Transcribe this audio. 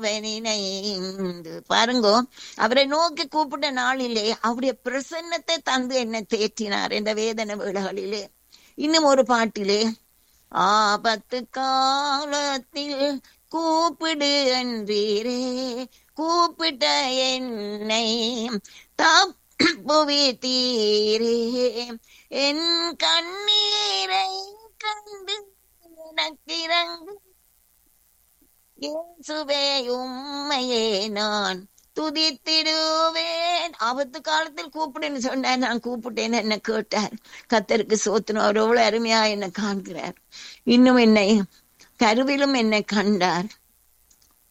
நினைந்து பாருங்கோ அவரை நோக்கி கூப்பிட்ட நாளிலே அவருடைய பிரசன்னத்தை தந்து என்னை தேற்றினார் என்ற வேதனை வேளைகளிலே இன்னும் ஒரு பாட்டிலே ஆபத்து காலத்தில் கூப்பிடு என்றீரே கூப்பிட்ட என்னை தப்புவித்தீரே என் கண்ணீரை கண்டு எனக்கிறங்கு இயேசுவே உம்மையே நான் துதித்திடுவேன் ஆபத்து காலத்தில் கூப்பிடுன்னு சொன்னார் நான் கூப்பிட்டேன்னு என்ன கேட்டார் கத்தருக்கு சோத்தினம் அவர் எவ்வளவு அருமையா என்னை காண்கிறார் இன்னும் என்னை கருவிலும் என்னை கண்டார்